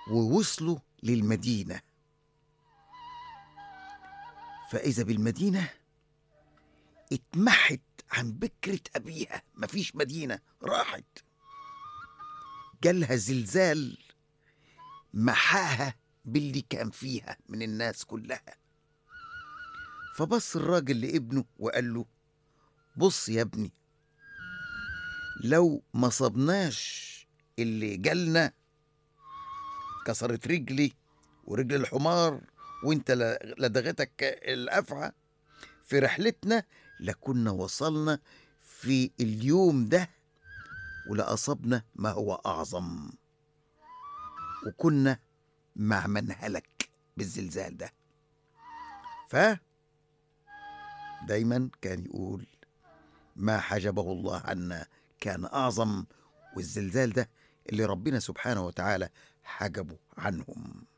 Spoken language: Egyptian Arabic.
ووصلوا للمدينة فإذا بالمدينة اتمحت عن بكرة أبيها مفيش مدينة راحت جالها زلزال محاها باللي كان فيها من الناس كلها فبص الراجل لابنه وقال له بص يا ابني لو ما صبناش اللي جالنا كسرت رجلي ورجل الحمار وانت ل- لدغتك الافعى في رحلتنا لكنا وصلنا في اليوم ده ولأصبنا ما هو أعظم وكنا مع من هلك بالزلزال ده ف دايما كان يقول ما حجبه الله عنا كان أعظم والزلزال ده اللي ربنا سبحانه وتعالى حجبه عنهم